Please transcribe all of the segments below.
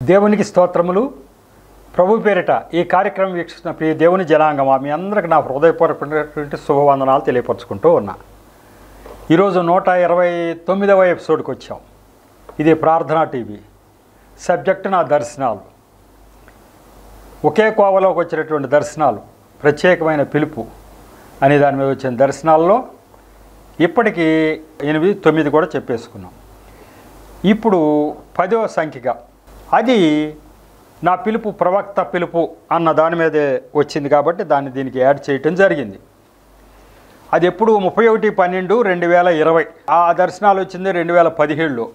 దేవునికి స్తోత్రములు ప్రభు పేరిట ఈ కార్యక్రమం వీక్షిస్తున్న ప్రియ దేవుని జనాంగమా మీ అందరికి నా హృదయపూర్వకమైనటువంటి శుభవందనాలు తెలియపరచుకుంటూ ఉన్నా ఈరోజు నూట ఇరవై తొమ్మిదవ ఎపిసోడ్కి వచ్చాం ఇది ప్రార్థనా టీవీ సబ్జెక్టు నా దర్శనాలు ఒకే కోవలోకి వచ్చినటువంటి దర్శనాలు ప్రత్యేకమైన పిలుపు అనే దాని మీద వచ్చిన దర్శనాల్లో ఇప్పటికీ ఎనిమిది తొమ్మిది కూడా చెప్పేసుకున్నాం ఇప్పుడు పదవ సంఖ్యగా అది నా పిలుపు ప్రవక్త పిలుపు అన్న దాని మీదే వచ్చింది కాబట్టి దాన్ని దీనికి యాడ్ చేయటం జరిగింది అది ఎప్పుడు ముప్పై ఒకటి పన్నెండు రెండు వేల ఇరవై ఆ దర్శనాలు వచ్చింది రెండు వేల పదిహేడులో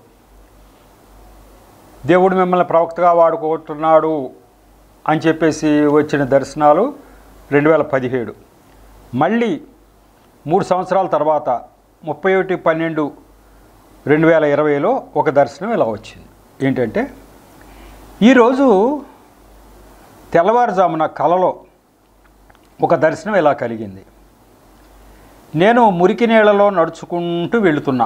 దేవుడు మిమ్మల్ని ప్రవక్తగా వాడుకుంటున్నాడు అని చెప్పేసి వచ్చిన దర్శనాలు రెండు వేల పదిహేడు మళ్ళీ మూడు సంవత్సరాల తర్వాత ముప్పై ఒకటి పన్నెండు రెండు వేల ఇరవైలో ఒక దర్శనం ఇలా వచ్చింది ఏంటంటే ఈరోజు తెల్లవారుజామున కలలో ఒక దర్శనం ఇలా కలిగింది నేను మురికి నీళ్ళలో నడుచుకుంటూ వెళుతున్నా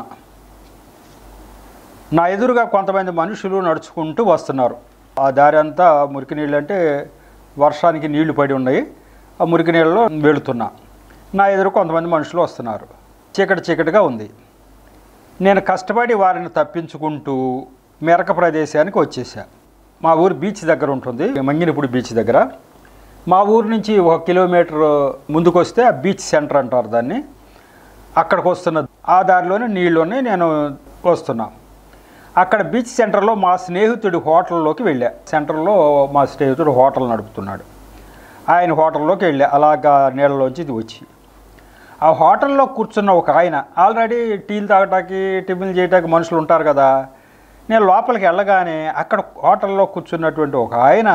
నా ఎదురుగా కొంతమంది మనుషులు నడుచుకుంటూ వస్తున్నారు ఆ దారి అంతా మురికి నీళ్ళు అంటే వర్షానికి నీళ్లు పడి ఉన్నాయి ఆ మురికి నీళ్ళలో వెళుతున్నా నా ఎదురు కొంతమంది మనుషులు వస్తున్నారు చీకటి చీకటిగా ఉంది నేను కష్టపడి వారిని తప్పించుకుంటూ మెరక ప్రదేశానికి వచ్చేసా మా ఊరు బీచ్ దగ్గర ఉంటుంది మంగినపూడి బీచ్ దగ్గర మా ఊరు నుంచి ఒక కిలోమీటర్ ముందుకు వస్తే ఆ బీచ్ సెంటర్ అంటారు దాన్ని అక్కడికి వస్తున్న ఆ దారిలోనే నీళ్ళలోనే నేను వస్తున్నా అక్కడ బీచ్ సెంటర్లో మా స్నేహితుడి హోటల్లోకి వెళ్ళా సెంటర్లో మా స్నేహితుడు హోటల్ నడుపుతున్నాడు ఆయన హోటల్లోకి వెళ్ళా అలాగా నీళ్ళలోంచి ఇది వచ్చి ఆ హోటల్లో కూర్చున్న ఒక ఆయన ఆల్రెడీ టీలు తాగటానికి టిఫిన్లు చేయటానికి మనుషులు ఉంటారు కదా నేను లోపలికి వెళ్ళగానే అక్కడ హోటల్లో కూర్చున్నటువంటి ఒక ఆయన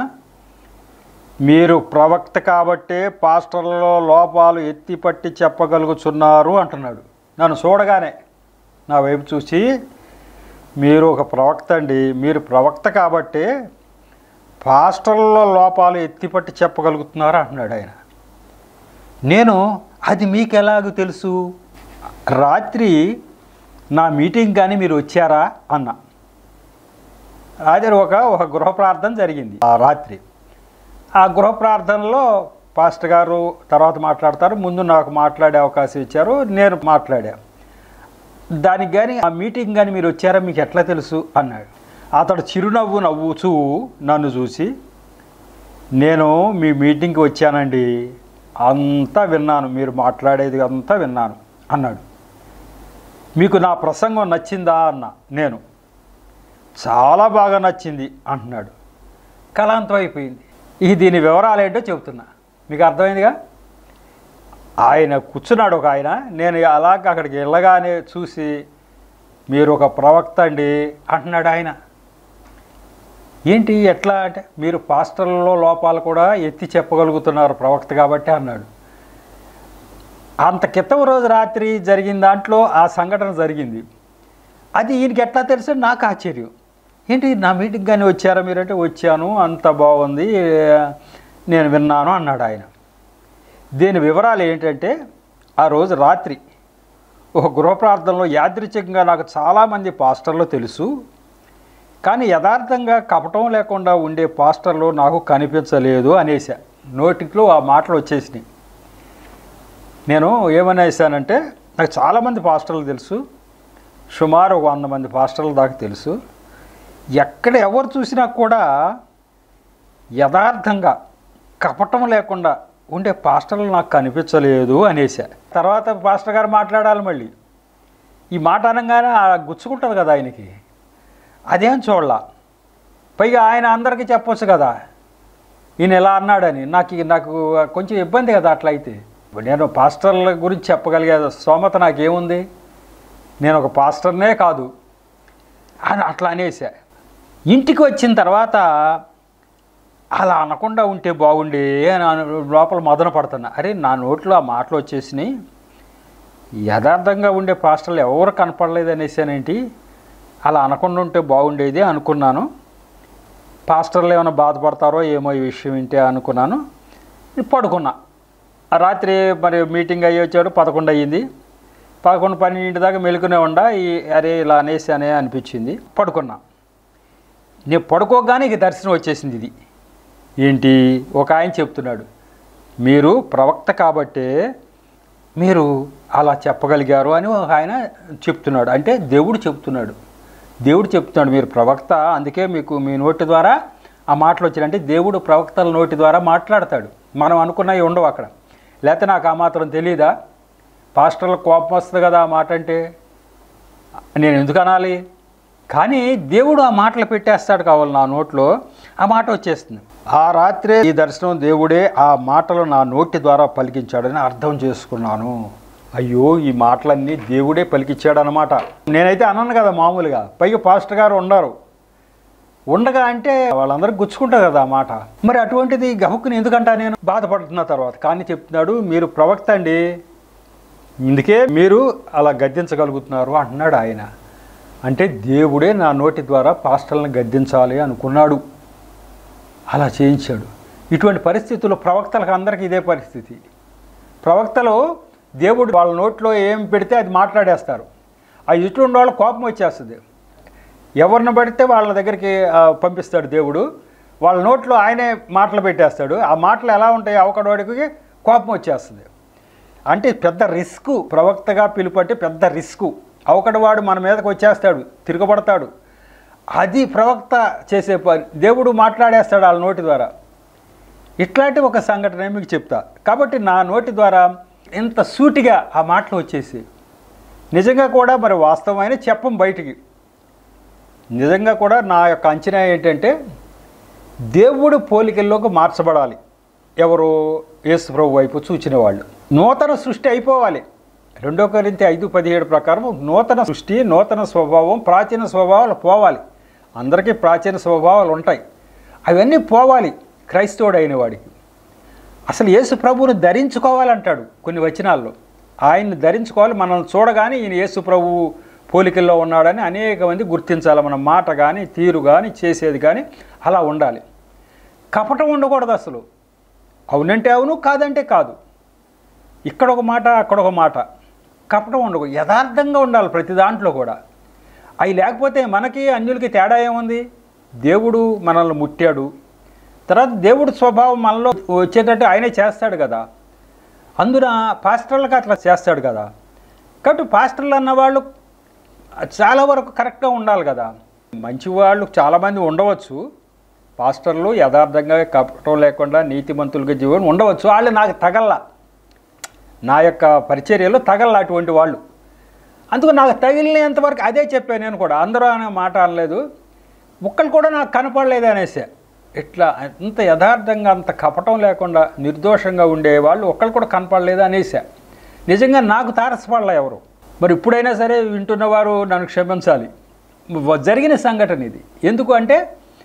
మీరు ప్రవక్త కాబట్టే పాస్టర్లలో లోపాలు ఎత్తి పట్టి చెప్పగలుగుతున్నారు అంటున్నాడు నన్ను చూడగానే నా వైపు చూసి మీరు ఒక ప్రవక్త అండి మీరు ప్రవక్త కాబట్టే పాస్టర్లలో లోపాలు ఎత్తిపట్టి చెప్పగలుగుతున్నారు అంటున్నాడు ఆయన నేను అది మీకు ఎలాగో తెలుసు రాత్రి నా మీటింగ్ కానీ మీరు వచ్చారా అన్న అదే ఒక ఒక గృహ ప్రార్థన జరిగింది ఆ రాత్రి ఆ గృహ ప్రార్థనలో పాస్టర్ గారు తర్వాత మాట్లాడతారు ముందు నాకు మాట్లాడే అవకాశం ఇచ్చారు నేను మాట్లాడా దానికి కానీ ఆ మీటింగ్ కానీ మీరు వచ్చారా మీకు ఎట్లా తెలుసు అన్నాడు అతడు చిరునవ్వు నవ్వుతూ నన్ను చూసి నేను మీ మీటింగ్కి వచ్చానండి అంతా విన్నాను మీరు మాట్లాడేది అంతా విన్నాను అన్నాడు మీకు నా ప్రసంగం నచ్చిందా అన్న నేను చాలా బాగా నచ్చింది అంటున్నాడు కళాంతం అయిపోయింది ఇది దీని వివరాలు ఏంటో చెబుతున్నా మీకు అర్థమైందిగా ఆయన కూర్చున్నాడు ఒక ఆయన నేను అలాగ అక్కడికి వెళ్ళగానే చూసి మీరు ఒక ప్రవక్త అండి అంటున్నాడు ఆయన ఏంటి ఎట్లా అంటే మీరు పాస్టర్లలో లోపాలు కూడా ఎత్తి చెప్పగలుగుతున్నారు ప్రవక్త కాబట్టి అన్నాడు అంత క్రితం రోజు రాత్రి జరిగిన దాంట్లో ఆ సంఘటన జరిగింది అది ఈయనకి ఎట్లా తెలుసు నాకు ఆశ్చర్యం ఏంటి నా మీటింగ్ కానీ వచ్చారా మీరంటే వచ్చాను అంత బాగుంది నేను విన్నాను అన్నాడు ఆయన దీని వివరాలు ఏంటంటే ఆ రోజు రాత్రి ఒక గృహ ప్రార్థనలో యాదృచ్ఛికంగా నాకు చాలామంది పాస్టర్లు తెలుసు కానీ యథార్థంగా కపటం లేకుండా ఉండే పాస్టర్లు నాకు కనిపించలేదు అనేసా నోటిలో ఆ మాటలు వచ్చేసినాయి నేను ఏమనేసానంటే నాకు చాలామంది పాస్టర్లు తెలుసు సుమారు ఒక వంద మంది పాస్టర్ల దాకా తెలుసు ఎక్కడ ఎవరు చూసినా కూడా యథార్థంగా కపటం లేకుండా ఉండే పాస్టర్లు నాకు కనిపించలేదు అనేసా తర్వాత పాస్టర్ గారు మాట్లాడాలి మళ్ళీ ఈ మాట అనగానే ఆ గుచ్చుకుంటుంది కదా ఆయనకి అదేం చూడాల పైగా ఆయన అందరికీ చెప్పొచ్చు కదా ఈయన ఎలా అన్నాడని నాకు నాకు కొంచెం ఇబ్బంది కదా అట్లా అయితే నేను పాస్టర్ల గురించి చెప్పగలిగే స్తోమత నాకేముంది నేను ఒక పాస్టర్నే కాదు అని అట్లా అనేసా ఇంటికి వచ్చిన తర్వాత అలా అనకుండా ఉంటే బాగుండే అని అను- లోపల మదన పడుతున్నా అరే నా నోట్లో ఆ మాటలు వచ్చేసినాయి యథార్థంగా ఉండే పాస్టర్లు ఎవరు కనపడలేదు అనేసానేంటి అలా అనకుండా ఉంటే బాగుండేది అనుకున్నాను పాస్టర్లు ఏమైనా బాధపడతారో ఏమో ఈ విషయం వింటే అనుకున్నాను పడుకున్నా ఆ రాత్రి మరి మీటింగ్ అయ్యి వచ్చాడు పదకొండు అయ్యింది పదకొండు పన్నెండింటి దాకా మెలుకునే ఉండా ఈ అరే ఇలా అనేసానే అనిపించింది పడుకున్నా నేను పడుకోగానే ఇక దర్శనం వచ్చేసింది ఇది ఏంటి ఒక ఆయన చెప్తున్నాడు మీరు ప్రవక్త కాబట్టే మీరు అలా చెప్పగలిగారు అని ఒక ఆయన చెప్తున్నాడు అంటే దేవుడు చెప్తున్నాడు దేవుడు చెప్తున్నాడు మీరు ప్రవక్త అందుకే మీకు మీ నోటి ద్వారా ఆ మాటలు వచ్చాయి అంటే దేవుడు ప్రవక్తల నోటి ద్వారా మాట్లాడతాడు మనం అనుకున్నవి ఉండవు అక్కడ లేకపోతే నాకు ఆ మాత్రం తెలియదా పాస్టర్లకు కోపం వస్తుంది కదా ఆ మాట అంటే నేను ఎందుకు అనాలి కానీ దేవుడు ఆ మాటలు పెట్టేస్తాడు కావాలి నా నోట్లో ఆ మాట వచ్చేస్తుంది ఆ రాత్రే ఈ దర్శనం దేవుడే ఆ మాటలు నా నోటి ద్వారా పలికించాడని అర్థం చేసుకున్నాను అయ్యో ఈ మాటలన్నీ దేవుడే పలికిచ్చాడు అనమాట నేనైతే అన్నాను కదా మామూలుగా పైగా పాస్టర్ గారు ఉన్నారు ఉండగా అంటే వాళ్ళందరూ గుచ్చుకుంటారు కదా ఆ మాట మరి అటువంటిది గబుక్కుని ఎందుకంటా నేను బాధపడుతున్న తర్వాత కానీ చెప్తున్నాడు మీరు ప్రవక్త అండి ఇందుకే మీరు అలా గద్దించగలుగుతున్నారు అంటున్నాడు ఆయన అంటే దేవుడే నా నోటి ద్వారా పాస్టర్లను గద్దించాలి అనుకున్నాడు అలా చేయించాడు ఇటువంటి పరిస్థితుల్లో ప్రవక్తలకు అందరికీ ఇదే పరిస్థితి ప్రవక్తలు దేవుడు వాళ్ళ నోట్లో ఏం పెడితే అది మాట్లాడేస్తారు ఆ ఇటువంటి వాళ్ళ కోపం వచ్చేస్తుంది ఎవరిని పడితే వాళ్ళ దగ్గరికి ఆ, పంపిస్తాడు దేవుడు వాళ్ళ నోట్లో ఆయనే మాటలు పెట్టేస్తాడు ఆ మాటలు ఎలా ఉంటాయి అవకడవాడికి కోపం వచ్చేస్తుంది అంటే పెద్ద రిస్క్ ప్రవక్తగా పిలుపట్టి పెద్ద రిస్క్ అవకడవాడు మన మీదకి వచ్చేస్తాడు తిరగబడతాడు అది ప్రవక్త చేసే పని దేవుడు మాట్లాడేస్తాడు వాళ్ళ నోటి ద్వారా ఇట్లాంటి ఒక సంఘటన మీకు చెప్తా కాబట్టి నా నోటి ద్వారా ఇంత సూటిగా ఆ మాటలు వచ్చేసి నిజంగా కూడా మరి వాస్తవమైన చెప్పం బయటికి నిజంగా కూడా నా యొక్క అంచనా ఏంటంటే దేవుడు పోలికల్లోకి మార్చబడాలి ఎవరు యేసు ప్రభు వైపు చూచిన వాళ్ళు నూతన సృష్టి అయిపోవాలి రెండో కొరింథీ ఐదు పదిహేడు ప్రకారం నూతన సృష్టి నూతన స్వభావం ప్రాచీన స్వభావాలు పోవాలి అందరికీ ప్రాచీన స్వభావాలు ఉంటాయి అవన్నీ పోవాలి క్రైస్తవుడైన వాడికి అసలు యేసు ప్రభువును ధరించుకోవాలంటాడు కొన్ని వచనాల్లో ఆయన్ని ధరించుకోవాలి మనల్ని చూడగానే ఈయన యేసు ప్రభువు పోలికల్లో ఉన్నాడని అనేక మంది గుర్తించాలి మన మాట కానీ తీరు కానీ చేసేది కానీ అలా ఉండాలి కపటం ఉండకూడదు అసలు అవునంటే అవును కాదంటే కాదు ఇక్కడ ఒక మాట అక్కడ ఒక మాట కపటం ఉండకూడదు యథార్థంగా ఉండాలి ప్రతి దాంట్లో కూడా అవి లేకపోతే మనకి అన్యులకి తేడా ఏముంది దేవుడు మనల్ని ముట్టాడు తర్వాత దేవుడు స్వభావం మనలో వచ్చేటట్టు ఆయనే చేస్తాడు కదా అందున పాస్టర్లకు అట్లా చేస్తాడు కదా కాబట్టి పాస్టర్లు అన్నవాళ్ళు చాలా వరకు కరెక్ట్గా ఉండాలి కదా మంచి వాళ్ళు చాలామంది ఉండవచ్చు పాస్టర్లు యథార్థంగా కపటం లేకుండా నీతిమంతులుగా జీవనం ఉండవచ్చు వాళ్ళు నాకు తగల్లా నా యొక్క పరిచర్యలో తగల అటువంటి వాళ్ళు అందుకు నాకు తగిలినంతవరకు అదే చెప్పాను నేను కూడా అందరూ అనే మాట అనలేదు ఒక్కళ్ళు కూడా నాకు కనపడలేదు అనేసా ఇట్లా అంత యథార్థంగా అంత కపటం లేకుండా నిర్దోషంగా ఉండే వాళ్ళు ఒక్కళ్ళు కూడా కనపడలేదు అనేసా నిజంగా నాకు తారసపడలే ఎవరు మరి ఇప్పుడైనా సరే వింటున్నవారు నన్ను క్షమించాలి వ- జరిగిన సంఘటన ఇది ఎందుకు అంటే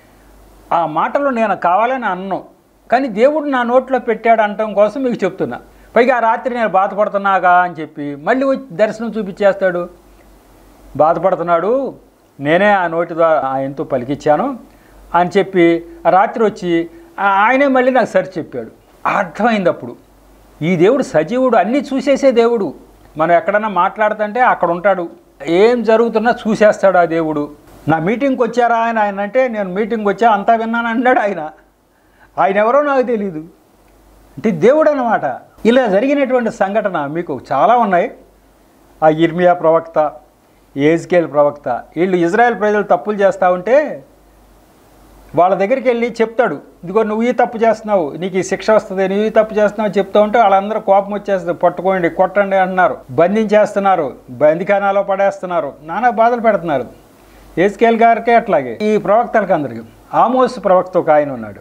ఆ మాటలు నేను కావాలని అన్నాను కానీ దేవుడు నా నోట్లో పెట్టాడు అనటం కోసం మీకు చెప్తున్నా పైగా ఆ రాత్రి నేను బాధపడుతున్నాగా అని చెప్పి మళ్ళీ వచ్చి దర్శనం చూపించేస్తాడు బాధపడుతున్నాడు నేనే ఆ నోటి ద్వారా ఆయనతో పలికిచ్చాను అని చెప్పి ఆ రాత్రి వచ్చి ఆ- ఆయనే మళ్ళీ నాకు సరి చెప్పాడు అర్థమైంది అప్పుడు ఈ దేవుడు సజీవుడు అన్నీ చూసేసే దేవుడు మనం ఎక్కడన్నా మాట్లాడుతుంటే అక్కడ ఉంటాడు ఏం జరుగుతున్నా చూసేస్తాడు ఆ దేవుడు నా మీటింగ్కి వచ్చారా ఆయన ఆయన అంటే నేను మీటింగ్కి వచ్చా అంతా విన్నాను అన్నాడు ఆయన ఆయన ఎవరో నాకు తెలియదు అంటే దేవుడు అన్నమాట ఇలా జరిగినటువంటి సంఘటన మీకు చాలా ఉన్నాయి ఆ ఇర్మియా ప్రవక్త ఏజ్కేల్ ప్రవక్త వీళ్ళు ఇజ్రాయెల్ ప్రజలు తప్పులు చేస్తూ ఉంటే వాళ్ళ దగ్గరికి వెళ్ళి చెప్తాడు ఇదిగో నువ్వు ఈ తప్పు చేస్తున్నావు నీకు ఈ శిక్ష వస్తుంది నువ్వు ఈ తప్పు చేస్తున్నావు చెప్తా ఉంటే వాళ్ళందరూ కోపం వచ్చేస్తుంది పట్టుకోండి కొట్టండి అంటున్నారు బంధించేస్తున్నారు బందికానాలో పడేస్తున్నారు నానా బాధలు పెడుతున్నారు ఏస్కేల్ గారికే అట్లాగే ఈ ప్రవక్తలకు అందరికీ ఆమోస్ ప్రవక్త ఒక ఆయన ఉన్నాడు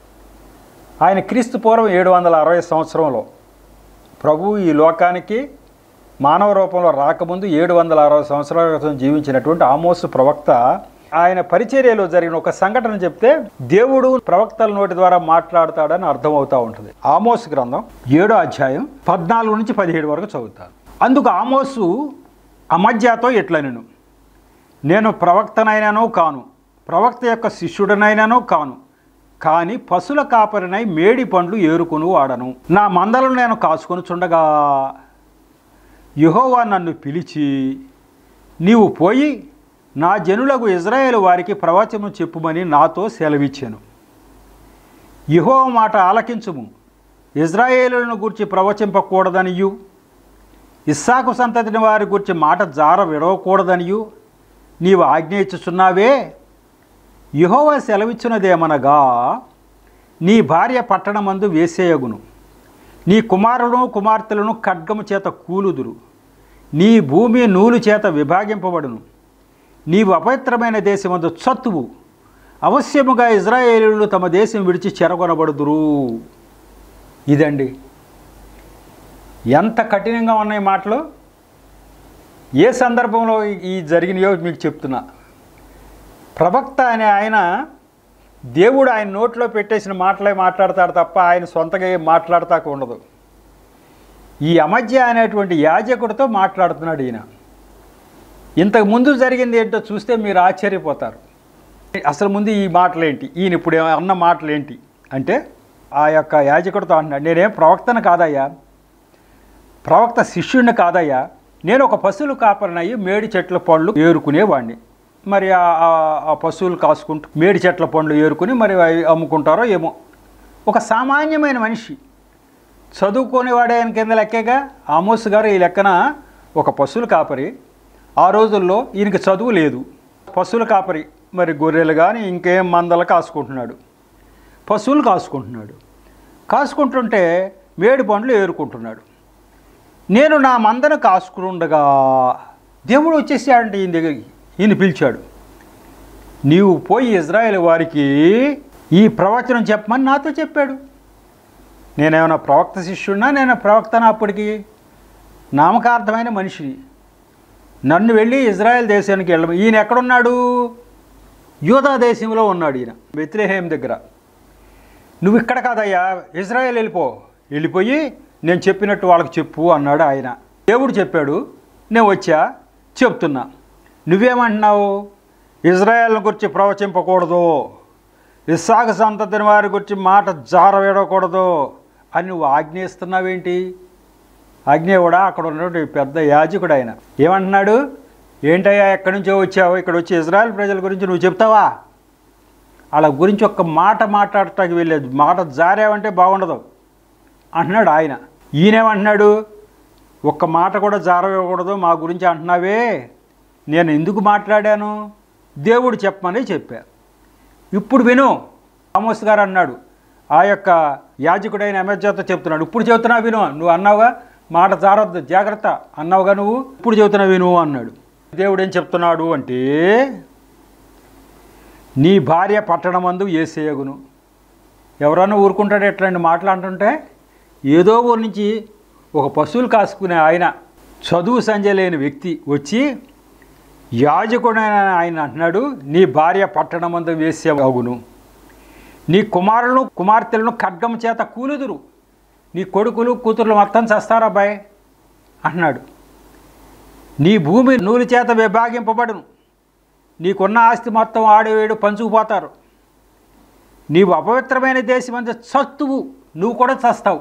ఆయన క్రీస్తు పూర్వం ఏడు వందల అరవై సంవత్సరంలో ప్రభు ఈ లోకానికి మానవ రూపంలో రాకముందు ఏడు వందల అరవై సంవత్సరాల క్రితం జీవించినటువంటి ఆమోసు ప్రవక్త ఆయన పరిచర్యలో జరిగిన ఒక సంఘటన చెప్తే దేవుడు ప్రవక్తల నోటి ద్వారా మాట్లాడతాడని అర్థమవుతా ఉంటుంది ఆమోసు గ్రంథం ఏడో అధ్యాయం పద్నాలుగు నుంచి పదిహేడు వరకు చదువుతాను అందుకు ఆమోసు అమధ్యాతో ఎట్లనెను నేను ప్రవక్తనైనానో కాను ప్రవక్త యొక్క శిష్యుడనైనానో కాను కానీ పశుల కాపరినై మేడి పండ్లు ఏరుకుని వాడను నా మందలను నేను కాసుకొని చుండగా యెహోవా నన్ను పిలిచి నీవు పోయి నా జనులకు ఇజ్రాయేల్ వారికి ప్రవచనం చెప్పుమని నాతో సెలవిచ్చాను యహో మాట ఆలకించుము ఇజ్రాయేలులను గురించి ప్రవచింపకూడదనియు ఇస్సాకు సంతతిని వారి గురించి మాట జార విడవకూడదనియు నీవు ఆజ్ఞ ఇచ్చుచున్నావే యహోవా సెలవిచ్చినదేమనగా నీ భార్య పట్టణమందు వేసేయగును నీ కుమారులను కుమార్తెలను ఖడ్గము చేత కూలుదురు నీ భూమి నూలు చేత విభాగింపబడును నీవు అపవిత్రమైన దేశమందు చత్తువు అవశ్యముగా ఇజ్రాయేలీలు తమ దేశం విడిచి చెరగొనబడుదురు ఇదండి ఎంత కఠినంగా ఉన్నాయి మాటలు ఏ సందర్భంలో ఈ- ఈ జరిగినాయో మీకు చెప్తున్నా ప్రవక్త అనే ఆయన దేవుడు ఆయన నోట్లో పెట్టేసిన మాటలే మాట్లాడతాడు తప్ప ఆయన సొంతగా ఏం మాట్లాడతాక ఉండదు ఈ అమధ్య అనేటువంటి యాజకుడితో మాట్లాడుతున్నాడు ఈయన ఇంతకు ముందు జరిగింది ఏంటో చూస్తే మీరు ఆశ్చర్యపోతారు అసలు ముందు ఈ మాటలేంటి ఈయన ఇప్పుడు అన్న మాటలేంటి అంటే ఆ యొక్క యాజకుడితో అంటున్నాడు నేనేం ప్రవక్తను కాదయ్యా ప్రవక్త శిష్యుడిని కాదయ్యా నేను ఒక పశువులు కాపరినయ్యి మేడి చెట్ల పండ్లు ఏరుకునేవాడిని మరి ఆ- ఆ- ఆ పశువులు కాసుకుంటూ మేడి చెట్ల పండ్లు ఏరుకుని మరి అవి అమ్ముకుంటారో ఏమో ఒక సామాన్యమైన మనిషి చదువుకునేవాడే ఆయన కింద లెక్కేగా ఆమోస్ గారు ఈ లెక్కన ఒక పశువుల కాపరి ఆ రోజుల్లో ఈయనకి చదువు లేదు పశువుల కాపరి మరి గొర్రెలు కానీ ఇంకేం మందలు కాసుకుంటున్నాడు పశువులు కాసుకుంటున్నాడు కాసుకుంటుంటే మేడి పండ్లు ఏరుకుంటున్నాడు నేను నా మందను కాసుకుండగా దేవుడు వచ్చేసాడంటే ఈయన దగ్గరికి ఈయన పిలిచాడు నీవు పోయి ఇజ్రాయెల్ వారికి ఈ ప్రవచనం చెప్పమని నాతో చెప్పాడు నేనేమైనా ప్రవక్త శిష్యుడినా నేను ప్రవక్తనా అప్పటికి నామకార్థమైన మనిషి నన్ను వెళ్ళి ఇజ్రాయెల్ దేశానికి వెళ్ళ ఈయన ఎక్కడున్నాడు యూదా దేశంలో ఉన్నాడు ఈయన బెత్లేహేం దగ్గర నువ్వు ఇక్కడ కాదయ్యా ఇజ్రాయెల్ వెళ్ళిపో వెళ్ళిపోయి నేను చెప్పినట్టు వాళ్ళకి చెప్పు అన్నాడు ఆయన దేవుడు చెప్పాడు నేను వచ్చా చెప్తున్నా నువ్వేమంటున్నావు ఇజ్రాయెల్ గురించి ప్రవచింపకూడదు ఇస్సాకు సంతతిని వారి గురించి మాట జార వేయకూడదు అని నువ్వు ఆజ్ఞయిస్తున్నావేంటి ఆజ్ఞేయుడా అక్కడ ఉన్నటువంటి పెద్ద యాజకుడు ఆయన ఏమంటున్నాడు ఏంటయ్యా ఎక్కడి నుంచో వచ్చావు ఇక్కడ వచ్చి ఇజ్రాయెల్ ప్రజల గురించి నువ్వు చెప్తావా వాళ్ళ గురించి ఒక్క మాట మాట్లాడటానికి వెళ్ళేది మాట జారావంటే బాగుండదు అంటున్నాడు ఆయన ఈయనేమంటున్నాడు ఒక్క మాట కూడా జారవేయకూడదు మా గురించి అంటున్నావే నేను ఎందుకు మాట్లాడాను దేవుడు చెప్పమని చెప్పా ఇప్పుడు విను ఆమోస్ గారు అన్నాడు ఆ యొక్క యాజకుడైన అమెజాతో చెప్తున్నాడు ఇప్పుడు చెబుతున్నా విను నువ్వు అన్నావుగా మాట జారొద్దు జాగ్రత్త అన్నావుగా నువ్వు ఇప్పుడు చెబుతున్నా విను అన్నాడు దేవుడు ఏం చెప్తున్నాడు అంటే నీ భార్య పట్టణమందు ఏసేయగును ఎవరన్నా ఊరుకుంటాడు ఎట్లాంటి మాటలు అంటుంటే ఏదో ఊరి నుంచి ఒక పశువులు కాసుకునే ఆయన చదువు సంజయ్ లేని వ్యక్తి వచ్చి యాజకుడైన ఆయన అంటున్నాడు నీ భార్య పట్టణమందు వేసేయగును నీ కుమారులను కుమార్తెలను ఖడ్గం చేత కూలుదురు నీ కొడుకులు కూతుర్లు మొత్తం చేస్తారా అబ్బాయి అంటున్నాడు నీ భూమి నూలు చేత విభాగింపబడును నీకున్న ఆస్తి మొత్తం ఆడవేడు పంచుకుపోతారు నీవు అపవిత్రమైన దేశం అంతా చస్తువు నువ్వు కూడా చస్తావు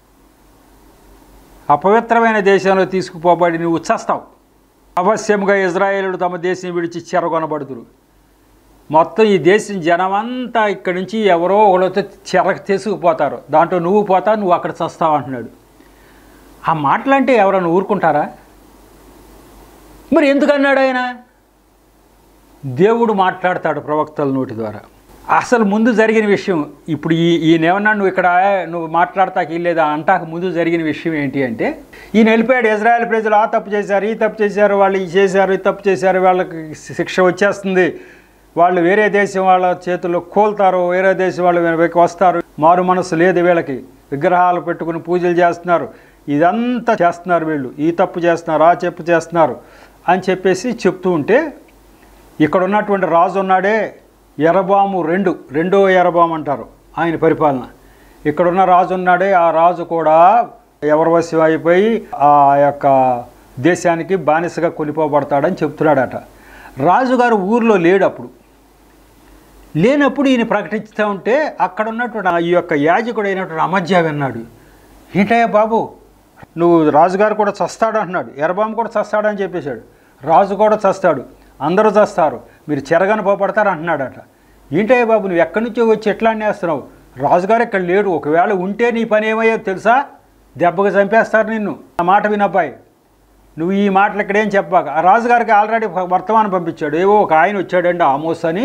అపవిత్రమైన దేశంలో తీసుకుపోబడి నువ్వు చస్తావు అవశ్యంగా ఇజ్రాయేలుడు తమ దేశం విడిచి చెరగొనబడుతురు మొత్తం ఈ దేశం జనమంతా ఇక్కడి నుంచి ఎవరో ఒకళ్ళతో చెరకు తీసుకుపోతారు దాంట్లో నువ్వు పోతావు నువ్వు అక్కడ చస్తావు అంటున్నాడు ఆ మాటలంటే ఎవరైనా ఊరుకుంటారా మరి ఎందుకు అన్నాడు ఆయన దేవుడు మాట్లాడతాడు ప్రవక్తల నోటి ద్వారా అసలు ముందు జరిగిన విషయం ఇప్పుడు ఈ ఈయన ఏమన్నా నువ్వు ఇక్కడ నువ్వు మాట్లాడతాకి లేదా అంటాక ముందు జరిగిన విషయం ఏంటి అంటే ఈయన వెళ్ళిపోయాడు ఇజ్రాయెల్ ప్రజలు ఆ తప్పు చేశారు ఈ తప్పు చేశారు వాళ్ళు ఈ చేశారు ఈ తప్పు చేశారు వాళ్ళకి శిక్ష వచ్చేస్తుంది వాళ్ళు వేరే దేశం వాళ్ళ చేతుల్లో కోల్తారు వేరే దేశం వాళ్ళు వెనక్కి వస్తారు మారు మనసు లేదు వీళ్ళకి విగ్రహాలు పెట్టుకుని పూజలు చేస్తున్నారు ఇదంతా చేస్తున్నారు వీళ్ళు ఈ తప్పు చేస్తున్నారు ఆ చెప్పు చేస్తున్నారు అని చెప్పేసి చెప్తూ ఉంటే ఇక్కడ ఉన్నటువంటి రాజు ఉన్నాడే ఎర్రబాము రెండు రెండో ఎర్రబాము అంటారు ఆయన పరిపాలన ఇక్కడున్న రాజు ఉన్నాడే ఆ రాజు కూడా ఎవరి వశం అయిపోయి ఆ యొక్క దేశానికి బానిసగా కొనిపోబడతాడని చెప్తున్నాడట రాజుగారు ఊర్లో లేడు అప్పుడు లేనప్పుడు ఈయన ప్రకటిస్తూ ఉంటే అక్కడ ఉన్నటువంటి ఆ ఈ యొక్క యాజకుడు అయినటువంటి అమధ్య విన్నాడు ఏంటయ్యా బాబు నువ్వు రాజుగారు కూడా చస్తాడు అంటున్నాడు ఎర్రబాము కూడా చస్తాడు అని చెప్పేశాడు రాజు కూడా చస్తాడు అందరూ చేస్తారు మీరు చెరగని పోపడతారు అంటున్నాడట ఏంటయ్య బాబు నువ్వు ఎక్కడి నుంచో వచ్చి ఎట్లా అనేస్తున్నావు రాజుగారు ఇక్కడ లేడు ఒకవేళ ఉంటే నీ పని ఏమయ్యేది తెలుసా దెబ్బగా చంపేస్తారు నిన్ను ఆ మాట వినబ్బాయి నువ్వు ఈ మాటలు ఇక్కడ ఏం చెప్పాక ఆ రాజుగారికి ఆల్రెడీ వర్తమానం పంపించాడు ఏవో ఒక ఆయన వచ్చాడండి ఆమోస్ అని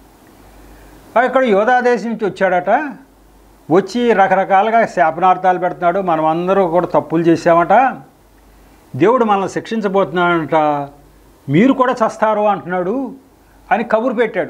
ఆ ఇక్కడ యోధాదేశం నుంచి వచ్చాడట వచ్చి రకరకాలుగా శాపనార్థాలు పెడుతున్నాడు మనం అందరూ కూడా తప్పులు చేశామట దేవుడు మనల్ని శిక్షించబోతున్నాడంట మీరు కూడా చస్తారు అంటున్నాడు అని కబురు పెట్టాడు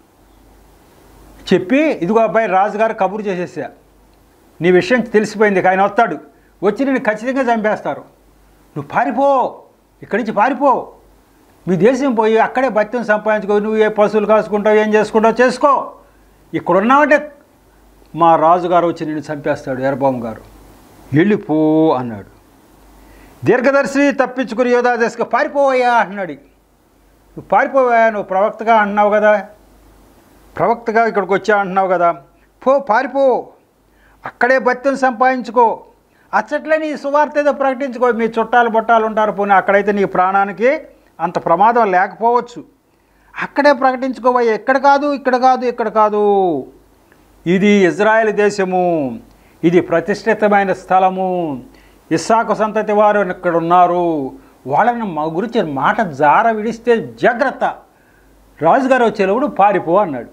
చెప్పి ఇదిగో అబ్బాయి రాజుగారు కబురు చేసేసా నీ విషయం తెలిసిపోయింది ఇక ఆయన వస్తాడు వచ్చి నేను ఖచ్చితంగా చంపేస్తారు నువ్వు పారిపో ఇక్కడి నుంచి పారిపో మీ దేశం పోయి అక్కడే బత్యం సంపాదించుకో నువ్వు ఏ పశువులు కాసుకుంటావు ఏం చేసుకుంటావు చేసుకో ఇక్కడ ఉన్నావంటే మా రాజుగారు వచ్చి నిన్ను చంపేస్తాడు ఎర్రబాబు గారు వెళ్ళిపో అన్నాడు దీర్ఘదర్శి తప్పించుకుని యోధాదేశకు పారిపోవయ్యా అన్నాడు నువ్వు పారిపోవా నువ్వు ప్రవక్తగా అంటున్నావు కదా ప్రవక్తగా ఇక్కడికి వచ్చా అంటున్నావు కదా పో పారిపో అక్కడే బత్యం సంపాదించుకో అచ్చట్లే నీ సువార్త ఏదో ప్రకటించుకో మీ చుట్టాలు బొట్టాలు ఉంటారు పోనీ అక్కడైతే నీ ప్రాణానికి అంత ప్రమాదం లేకపోవచ్చు అక్కడే ప్రకటించుకోవయ్యా ఎక్కడ కాదు ఇక్కడ కాదు ఇక్కడ కాదు ఇది ఇజ్రాయెల్ దేశము ఇది ప్రతిష్ఠితమైన స్థలము ఇస్సాకు సంతతి వారు ఇక్కడ ఉన్నారు వాళ్ళని మా గురించి మాట జార విడిస్తే జాగ్రత్త రాజుగారు వచ్చేటప్పుడు పారిపో అన్నాడు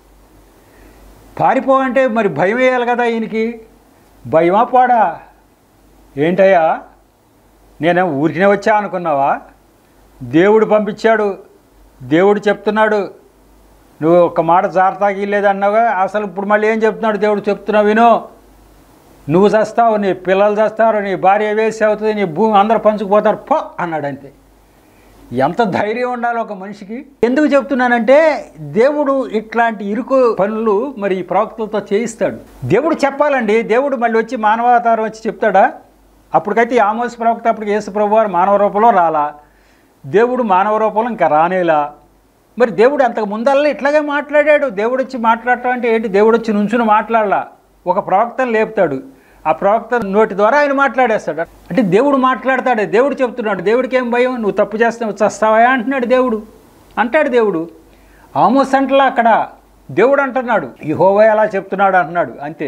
పారిపో అంటే మరి భయం వేయాలి కదా ఈయనకి భయమా పాడా ఏంటయ్యా నేనే ఊరికినే వచ్చా అనుకున్నావా దేవుడు పంపించాడు దేవుడు చెప్తున్నాడు నువ్వు ఒక మాట జాగ్రత్తగా ఇల్లేదు అన్నావుగా అసలు ఇప్పుడు మళ్ళీ ఏం చెప్తున్నాడు దేవుడు చెప్తున్నావు విను నువ్వు చేస్తావు నీ పిల్లలు చేస్తారు నీ భార్య వేసి అవుతుంది నీ భూమి అందరూ పంచుకుపోతారు పో అన్నాడు అంతే ఎంత ధైర్యం ఉండాలి ఒక మనిషికి ఎందుకు చెప్తున్నానంటే దేవుడు ఇట్లాంటి ఇరుకు పనులు మరి ఈ ప్రవక్తలతో చేయిస్తాడు దేవుడు చెప్పాలండి దేవుడు మళ్ళీ వచ్చి మానవావతారం వచ్చి చెప్తాడా అప్పటికైతే ఈ ఆమోస్ ప్రవక్త అప్పటికి యేసు ప్రభు వారు మానవ రూపంలో రాలా దేవుడు మానవ రూపంలో ఇంకా రానేలా మరి దేవుడు అంతకు ముందల్లా ఇట్లాగే మాట్లాడాడు దేవుడు వచ్చి మాట్లాడటం అంటే ఏంటి దేవుడు వచ్చి నుంచుని మాట్లాడలా ఒక ప్రవక్తను లేపుతాడు ఆ ప్రవక్త నోటి ద్వారా ఆయన మాట్లాడేస్తాడు అంటే దేవుడు మాట్లాడతాడు దేవుడు చెప్తున్నాడు దేవుడికి ఏం భయం నువ్వు తప్పు చేస్తావు చస్తావా అంటున్నాడు దేవుడు అంటాడు దేవుడు ఆమోస్ అంటలా అక్కడ దేవుడు అంటున్నాడు ఈ హోవా ఎలా చెప్తున్నాడు అంటున్నాడు అంతే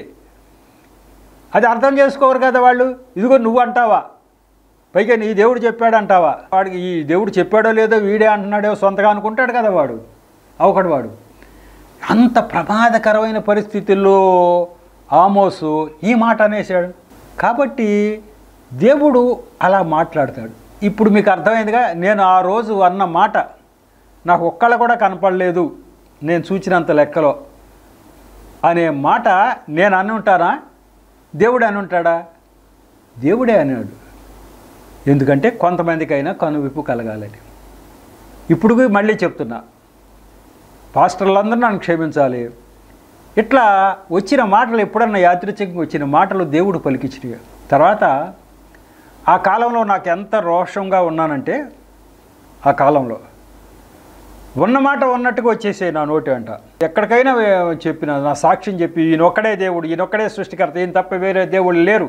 అది అర్థం చేసుకోరు కదా వాళ్ళు ఇదిగో నువ్వు అంటావా పైగా నీ దేవుడు చెప్పాడు అంటావా వాడికి ఈ దేవుడు చెప్పాడో లేదో వీడే అంటున్నాడో సొంతగా అనుకుంటాడు కదా వాడు అవకడు వాడు అంత ప్రమాదకరమైన పరిస్థితుల్లో ఆమోసు ఈ మాట అనేసాడు కాబట్టి దేవుడు అలా మాట్లాడతాడు ఇప్పుడు మీకు అర్థమైందిగా నేను ఆ రోజు అన్న మాట నాకు ఒక్కళ్ళ కూడా కనపడలేదు నేను చూచినంత లెక్కలో అనే మాట నేను అని ఉంటానా దేవుడు అని ఉంటాడా దేవుడే అన్నాడు ఎందుకంటే కొంతమందికైనా కనువిప్పు కలగాలని ఇప్పుడు మళ్ళీ చెప్తున్నా పాస్టర్లందరూ నన్ను క్షమించాలి ఇట్లా వచ్చిన మాటలు ఎప్పుడన్నా యాదృచ్ఛికంగా వచ్చిన మాటలు దేవుడు పలికించినవి తర్వాత ఆ కాలంలో నాకు ఎంత రోషంగా ఉన్నానంటే ఆ కాలంలో ఉన్న మాట ఉన్నట్టుగా వచ్చేసే నా నోటి అంట ఎక్కడికైనా వే- చెప్పిన నా సాక్ష్యం చెప్పి ఈయనొక్కడే దేవుడు ఈయనొక్కడే సృష్టికర్త ఈయన తప్ప వేరే దేవుళ్ళు లేరు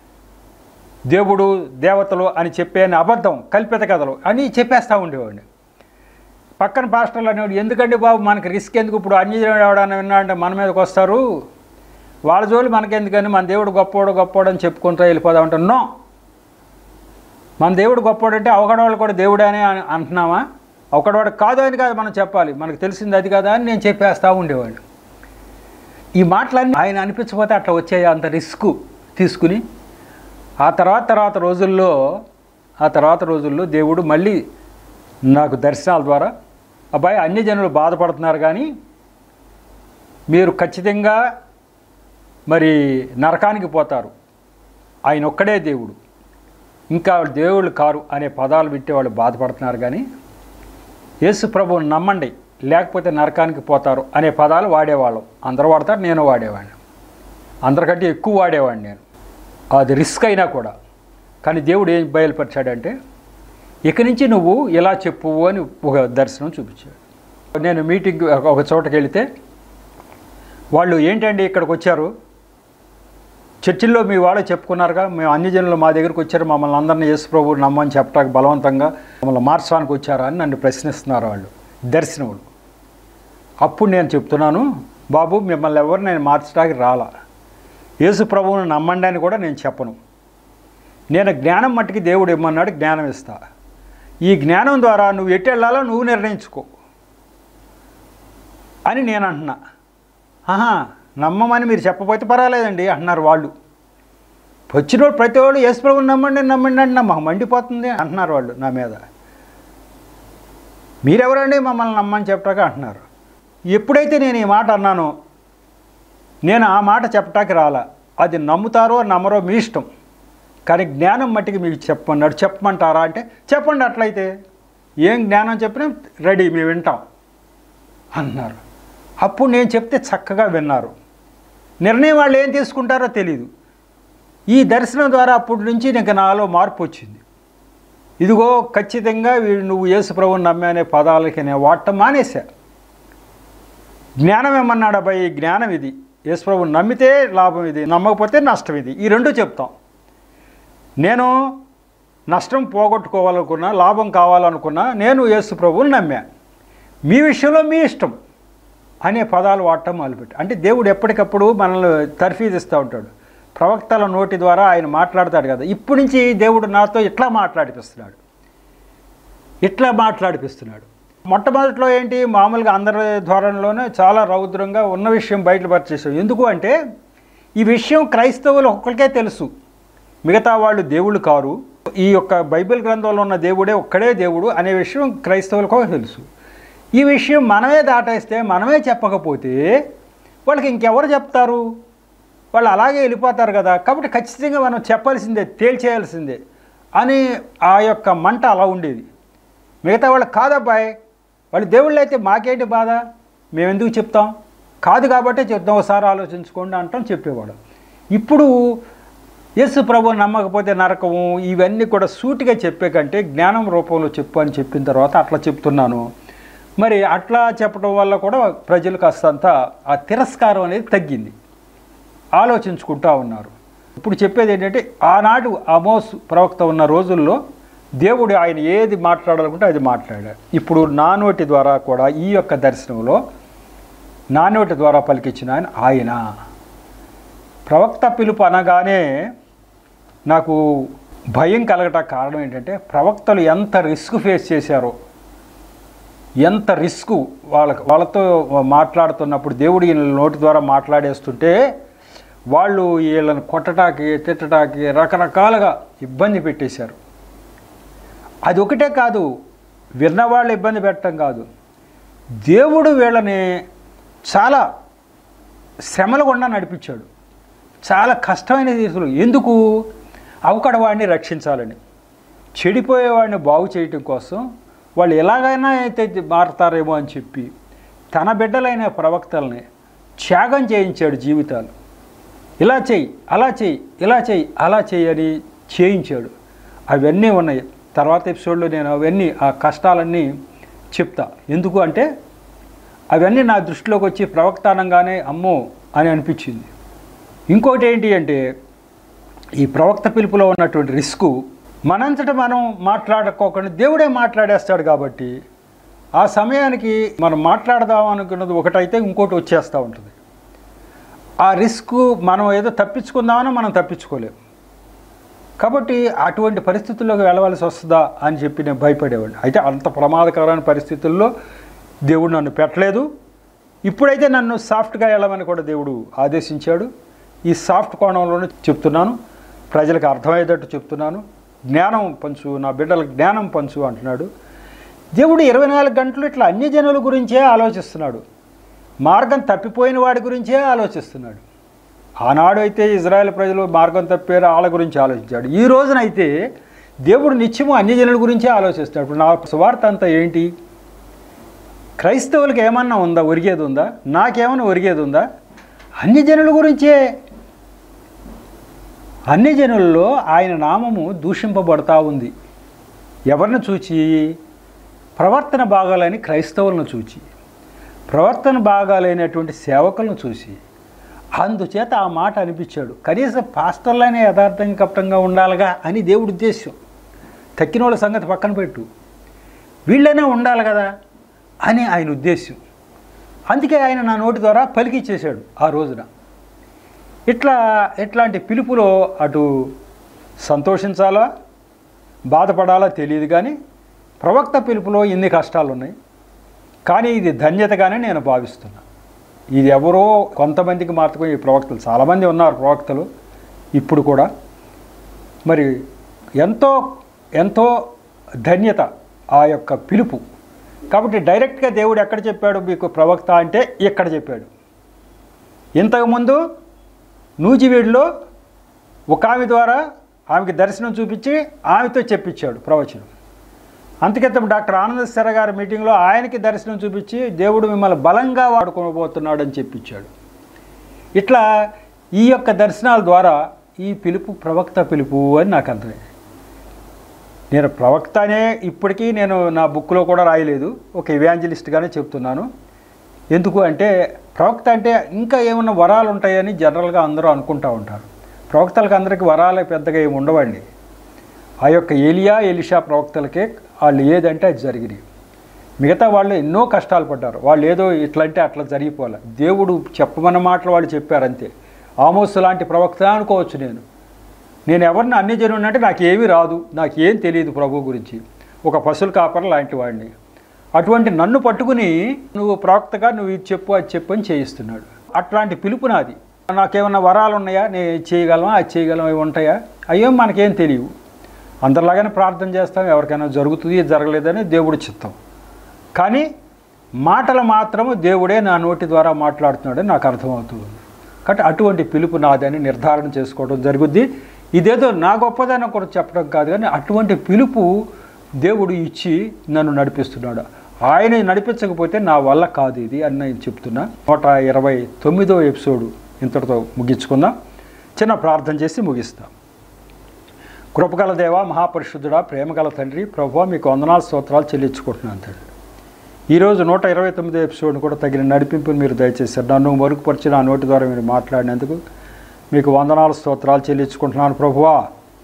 దేవుడు దేవతలు అని చెప్పే అబద్ధం కల్పిత కథలు అని చెప్పేస్తూ ఉండేవాడిని పక్కన పాస్టర్లు అనేవాడు ఎందుకండి బాబు మనకి రిస్క్ ఎందుకు ఇప్పుడు అన్యజనుడు ఎవడన్నా విన్నాడంటే మన మీదకి వస్తారు వాళ్ళ జోలి మనకెందుకని మన దేవుడు గొప్పోడు గొప్పోడు అని చెప్పుకుంటూ వెళ్ళిపోదాం అంటే నో మన దేవుడు గొప్పోడు అంటే అవకడవాళ్ళు కూడా దేవుడే అని అన్- అంటున్నామా అవకడవాడు కాదు అని కాదు మనం చెప్పాలి మనకు తెలిసింది అది కదా అని నేను చెప్పేస్తూ ఉండేవాడిని ఈ మాటలన్నీ ఆయన అనిపించకపోతే అట్లా వచ్చాయి అంత రిస్క్ తీసుకుని ఆ తర్వాత తర్వాత రోజుల్లో ఆ తర్వాత రోజుల్లో దేవుడు మళ్ళీ నాకు దర్శనాల ద్వారా అబ్బాయి అన్ని జనులు బాధపడుతున్నారు కానీ మీరు ఖచ్చితంగా మరి నరకానికి పోతారు ఆయన ఒక్కడే దేవుడు ఇంకా దేవుళ్ళు కారు అనే పదాలు వింటే వాళ్ళు బాధపడుతున్నారు కానీ యేసు ప్రభువుని నమ్మండి లేకపోతే నరకానికి పోతారు అనే పదాలు వాడేవాళ్ళం అందరూ వాడతారు నేను వాడేవాడిని అందరికంటే ఎక్కువ వాడేవాడిని నేను అది రిస్క్ అయినా కూడా కానీ దేవుడు ఏం బయలుపరిచాడంటే ఇక నుంచి నువ్వు ఇలా చెప్పు అని ఒక దర్శనం చూపించాడు నేను మీటింగ్ ఒక చోటకి వెళితే వాళ్ళు ఏంటండి ఇక్కడికి వచ్చారు చర్చిల్లో మీ వాళ్ళే చెప్పుకున్నారుగా మేము అన్ని జనులు మా దగ్గరికి వచ్చారు మమ్మల్ని అందరినీ యేసు ప్రభు నమ్మని చెప్పడానికి బలవంతంగా మమ్మల్ని మార్చడానికి వచ్చారా అని నన్ను ప్రశ్నిస్తున్నారు వాళ్ళు దర్శనములు అప్పుడు నేను చెప్తున్నాను బాబు మిమ్మల్ని ఎవరు నేను మార్చడానికి రాలా యేసు ప్రభువును నమ్మండి అని కూడా నేను చెప్పను నేను జ్ఞానం మట్టికి దేవుడు ఇమ్మన్నాడు జ్ఞానం ఇస్తా ఈ జ్ఞానం ద్వారా నువ్వు ఎటు వెళ్ళాలో నువ్వు నిర్ణయించుకో అని నేను అంటున్నా ఆహా నమ్మమని మీరు చెప్పకపోతే పర్వాలేదండి అంటున్నారు వాళ్ళు వచ్చినోడు ప్రతి వాడు యేసు ప్రభుని నమ్మండి నమ్మండి అంటే నా మాకు మండిపోతుంది అంటున్నారు వాళ్ళు నా మీద మీరెవరండి మమ్మల్ని నమ్మని చెప్పటాక అంటున్నారు ఎప్పుడైతే నేను ఈ మాట అన్నానో నేను ఆ మాట చెప్పటానికి రాలా అది నమ్ముతారో నమ్మరో మీ ఇష్టం కానీ జ్ఞానం మట్టికి మీకు చెప్పమన్నాడు చెప్పమంటారా అంటే చెప్పండి అట్లయితే ఏం జ్ఞానం చెప్పినా రెడీ మేము వింటాం అన్నారు అప్పుడు నేను చెప్తే చక్కగా విన్నారు నిర్ణయం వాళ్ళు ఏం తీసుకుంటారో తెలీదు ఈ దర్శనం ద్వారా అప్పటి నుంచి నీకు నాలో మార్పు వచ్చింది ఇదిగో ఖచ్చితంగా వీడు నువ్వు యేసు ప్రభువుని నమ్మే అనే పదాలకి నేను వాడటం మానేశా జ్ఞానం ఏమన్నాడు అబ్బాయి ఈ జ్ఞానం ఇది యేసు ప్రభువుని నమ్మితే లాభం ఇది నమ్మకపోతే నష్టం ఇది ఈ రెండు చెప్తాం నేను నష్టం పోగొట్టుకోవాలనుకున్నా లాభం కావాలనుకున్నా నేను యేసు ప్రభువుని నమ్మా మీ విషయంలో మీ ఇష్టం అనే పదాలు వాడటం మొదలుపెట్టి అంటే దేవుడు ఎప్పటికప్పుడు మనల్ని తర్ఫీదిస్తూ ఉంటాడు ప్రవక్తల నోటి ద్వారా ఆయన మాట్లాడతాడు కదా ఇప్పటి నుంచి దేవుడు నాతో ఇట్లా మాట్లాడిపిస్తున్నాడు ఇట్లా మాట్లాడిపిస్తున్నాడు మొట్టమొదట్లో ఏంటి మామూలుగా అందరి ధోరణిలోనే చాలా రౌద్రంగా ఉన్న విషయం బయటపరిచేసాం ఎందుకు అంటే ఈ విషయం క్రైస్తవులు ఒక్కరికే తెలుసు మిగతా వాళ్ళు దేవుళ్ళు కారు ఈ యొక్క బైబిల్ గ్రంథంలో ఉన్న దేవుడే ఒక్కడే దేవుడు అనే విషయం క్రైస్తవులకు తెలుసు ఈ విషయం మనమే దాటేస్తే మనమే చెప్పకపోతే వాళ్ళకి ఇంకెవరు చెప్తారు వాళ్ళు అలాగే వెళ్ళిపోతారు కదా కాబట్టి ఖచ్చితంగా మనం చెప్పాల్సిందే తేల్చేయాల్సిందే అని ఆ యొక్క మంట అలా ఉండేది మిగతా వాళ్ళు కాదబ్బాయి వాళ్ళు దేవుళ్ళు అయితే మాకేంటి బాధ మేము ఎందుకు చెప్తాం కాదు కాబట్టే చెప్తాం ఒకసారి ఆలోచించుకోండి అంటాం చెప్పేవాడు ఇప్పుడు యేసు ప్రభు నమ్మకపోతే నరకము ఇవన్నీ కూడా సూటిగా చెప్పే కంటే జ్ఞానం రూపంలో చెప్పు అని చెప్పిన తర్వాత అట్లా చెప్తున్నాను మరి అట్లా చెప్పడం వల్ల కూడా ప్రజలు కాస్తంత ఆ తిరస్కారం అనేది తగ్గింది ఆలోచించుకుంటా ఉన్నారు ఇప్పుడు చెప్పేది ఏంటంటే ఆనాడు అమోస్ ప్రవక్త ఉన్న రోజుల్లో దేవుడు ఆయన ఏది మాట్లాడాలనుకుంటే అది మాట్లాడాడు ఇప్పుడు నా నోటి ద్వారా కూడా ఈ యొక్క దర్శనంలో నా నోటి ద్వారా పలికించిన ఆయన ఆయన ప్రవక్త పిలుపు అనగానే నాకు భయం కలగటానికి కారణం ఏంటంటే ప్రవక్తలు ఎంత రిస్క్ ఫేస్ చేశారో ఎంత రిస్క్ వాళ్ళ వాళ్ళతో మాట్లాడుతున్నప్పుడు దేవుడు ఈయన నోటి ద్వారా మాట్లాడేస్తుంటే వాళ్ళు వీళ్ళని కొట్టటానికి తిట్టడానికి రకరకాలుగా ఇబ్బంది పెట్టేశారు అది ఒకటే కాదు విన్నవాళ్ళు ఇబ్బంది పెట్టడం కాదు దేవుడు వీళ్ళని చాలా శ్రమలు గుండా నడిపించాడు చాలా కష్టమైన రీతిలో ఎందుకు అవకడవాడిని రక్షించాలని చెడిపోయేవాడిని బాగు చేయటం కోసం వాళ్ళు ఎలాగైనా అయితే మారతారేమో అని చెప్పి తన బిడ్డలైన ప్రవక్తల్ని త్యాగం చేయించాడు జీవితాలు ఇలా చెయ్యి అలా చెయ్యి ఇలా చెయ్యి అలా చెయ్యి అని చేయించాడు అవన్నీ ఉన్నాయి తర్వాత ఎపిసోడ్లో నేను అవన్నీ ఆ కష్టాలన్నీ చెప్తా ఎందుకు అంటే అవన్నీ నా దృష్టిలోకి వచ్చి ప్రవక్తానంగానే అమ్మో అని అనిపించింది ఇంకోటి ఏంటి అంటే ఈ ప్రవక్త పిలుపులో ఉన్నటువంటి రిస్కు మనంతట మనం మాట్లాడుకోకుండా దేవుడే మాట్లాడేస్తాడు కాబట్టి ఆ సమయానికి మనం మాట్లాడదాం అనుకున్నది ఒకటైతే ఇంకోటి వచ్చేస్తూ ఉంటుంది ఆ రిస్క్ మనం ఏదో తప్పించుకుందామని మనం తప్పించుకోలేము కాబట్టి అటువంటి పరిస్థితుల్లోకి వెళ్ళవలసి వస్తుందా అని చెప్పి నేను భయపడేవాడిని అయితే అంత ప్రమాదకరమైన పరిస్థితుల్లో దేవుడు నన్ను పెట్టలేదు ఇప్పుడైతే నన్ను సాఫ్ట్గా వెళ్ళమని కూడా దేవుడు ఆదేశించాడు ఈ సాఫ్ట్ కోణంలోనే చెప్తున్నాను ప్రజలకు అర్థమయ్యేటట్టు చెప్తున్నాను జ్ఞానం పంచు నా బిడ్డలకు జ్ఞానం పంచు అంటున్నాడు దేవుడు ఇరవై నాలుగు గంటలు ఇట్లా అన్య జనుల గురించే ఆలోచిస్తున్నాడు మార్గం తప్పిపోయిన వాడి గురించే ఆలోచిస్తున్నాడు ఆనాడు అయితే ఇజ్రాయెల్ ప్రజలు మార్గం తప్పారు వాళ్ళ గురించి ఆలోచించాడు ఈ రోజునైతే దేవుడు నిత్యము అన్యజనుల గురించే ఆలోచిస్తున్నాడు ఇప్పుడు నా సువార్త అంతా ఏంటి క్రైస్తవులకు ఏమన్నా ఉందా ఒరిగేది ఉందా నాకేమన్నా ఒరిగేది ఉందా అన్యజనుల గురించే అన్యజనుల్లో ఆయన నామము దూషింపబడతా ఉంది ఎవరిని చూచి ప్రవర్తన బాగాలని క్రైస్తవులను చూచి ప్రవర్తన బాగాలేనటువంటి సేవకులను చూసి అందుచేత ఆ మాట అనిపించాడు కనీసం పాస్టర్లైన యథార్థంగా కప్తంగా ఉండాలిగా అని దేవుడి ఉద్దేశం తక్కిన వాళ్ళ సంగతి పక్కన పెట్టు వీళ్ళనే ఉండాలి కదా అని ఆయన ఉద్దేశం అందుకే ఆయన నా నోటి ద్వారా పలికిచ్చేశాడు ఆ రోజున ఇట్లా ఇట్లాంటి పిలుపులో అటు సంతోషించాలా బాధపడాలా తెలియదు కానీ ప్రవక్త పిలుపులో ఇన్ని కష్టాలు ఉన్నాయి కానీ ఇది ధన్యతగానే నేను భావిస్తున్నా ఇది ఎవరో కొంతమందికి మాత్రమే ఈ ప్రవక్తలు చాలామంది ఉన్నారు ప్రవక్తలు ఇప్పుడు కూడా మరి ఎంతో ఎంతో ధన్యత ఆ యొక్క పిలుపు కాబట్టి డైరెక్ట్గా దేవుడు ఎక్కడ చెప్పాడు మీకు ప్రవక్త అంటే ఇక్కడ చెప్పాడు ఇంతకుముందు నూజివీడులో ఒక ఆమె ద్వారా ఆమెకి దర్శనం చూపించి ఆమెతో చెప్పించాడు ప్రవచనం అంతకితం డాక్టర్ ఆనంద శర గారి మీటింగ్లో ఆయనకి దర్శనం చూపించి దేవుడు మిమ్మల్ని బలంగా వాడుకోబోతున్నాడు అని చెప్పించాడు ఇట్లా ఈ యొక్క దర్శనాల ద్వారా ఈ పిలుపు ప్రవక్త పిలుపు అని నాకు అర్థమైంది నేను ప్రవక్త అనే ఇప్పటికీ నేను నా బుక్లో కూడా రాయలేదు ఒక ఇవాంజలిస్ట్గానే చెప్తున్నాను ఎందుకు అంటే ప్రవక్త అంటే ఇంకా ఏమన్నా వరాలు ఉంటాయని జనరల్గా అందరూ అనుకుంటూ ఉంటారు ప్రవక్తలకు అందరికీ వరాలు పెద్దగా ఏమి ఉండవండి ఆ యొక్క ఏలియా ఎలిషా ప్రవక్తలకే వాళ్ళు ఏదంటే అది జరిగినాయి మిగతా వాళ్ళు ఎన్నో కష్టాలు పడ్డారు వాళ్ళు ఏదో ఇట్లా అంటే అట్లా జరిగిపోలే దేవుడు చెప్పమన్న మాటలు వాళ్ళు చెప్పారు అంతే ఆమోస్ లాంటి ప్రవక్త అనుకోవచ్చు నేను నేను ఎవరిని అన్ని జనుడు అంటే నాకు ఏమీ రాదు నాకు ఏం తెలియదు ప్రభు గురించి ఒక పశువుల కాపర లాంటి వాడిని అటువంటి నన్ను పట్టుకుని నువ్వు ప్రవక్తగా నువ్వు ఇది చెప్పు అది చెప్పు అని చేయిస్తున్నాడు అట్లాంటి పిలుపు నాది నాకేమన్నా వరాలు ఉన్నాయా నేను ఇది చేయగలమా అది చేయగలమా ఇవి ఉంటాయా అయ్యో మనకేం తెలియవు అందరిలాగానే ప్రార్థన చేస్తాం ఎవరికైనా జరుగుతుంది ఇది జరగలేదని దేవుడి చిత్తం కానీ మాటలు మాత్రము దేవుడే నా నోటి ద్వారా మాట్లాడుతున్నాడని నాకు అర్థమవుతుంది కాబట్టి అటువంటి పిలుపు నాదని నిర్ధారణ చేసుకోవడం జరుగుద్ది ఇదేదో నా గొప్పదనం కూడా చెప్పడం కాదు కానీ అటువంటి పిలుపు దేవుడు ఇచ్చి నన్ను నడిపిస్తున్నాడు ఆయన నడిపించకపోతే నా వల్ల కాదు ఇది అని నేను చెప్తున్నా నూట ఇరవై తొమ్మిదో ఎపిసోడు ఇంతటితో ముగించుకుందాం చిన్న ప్రార్థన చేసి ముగిస్తాం కృపగల దేవ మహాపరిశుద్ధుడా ప్రేమగల తండ్రి ప్రభు మీకు వందనాలు స్తోత్రాలు చెల్లించుకుంటున్నాను తండ్రి ఈరోజు నూట ఇరవై తొమ్మిది ఎపిసోడ్ కూడా తగిన నడిపింపుని మీరు దయచేశారు నన్ను మరుగుపరిచి నా నోటి ద్వారా మీరు మాట్లాడినందుకు మీకు వందనాలు స్తోత్రాలు చెల్లించుకుంటున్నాను ప్రభువా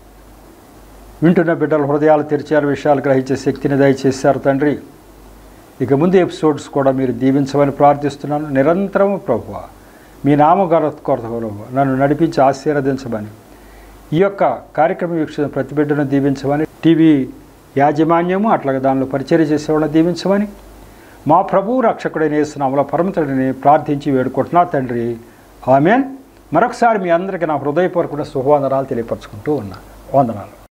వింటున్న బిడ్డల హృదయాలు తెరిచారు విషయాలు గ్రహించే శక్తిని దయచేశారు తండ్రి ఇక ముందు ఎపిసోడ్స్ కూడా మీరు దీవించమని ప్రార్థిస్తున్నాను నిరంతరము ప్రభువా మీ నామ కొరత నన్ను నడిపించి ఆశీర్వదించమని ఈ యొక్క కార్యక్రమం వీక్షించిన ప్రతి బిడ్డను దీవించమని టీవీ యాజమాన్యము అట్లాగే దానిలో పరిచర్య చేసేవాళ్ళని దీవించమని మా ప్రభువు రక్షకుడైన యేసునామల పరమతుడిని ప్రార్థించి వేడుకుంటున్నా తండ్రి ఆమెన్ మరొకసారి మీ అందరికీ నా హృదయపూర్వక శుభవందనాలు తెలియపరచుకుంటూ ఉన్నా వందనాలు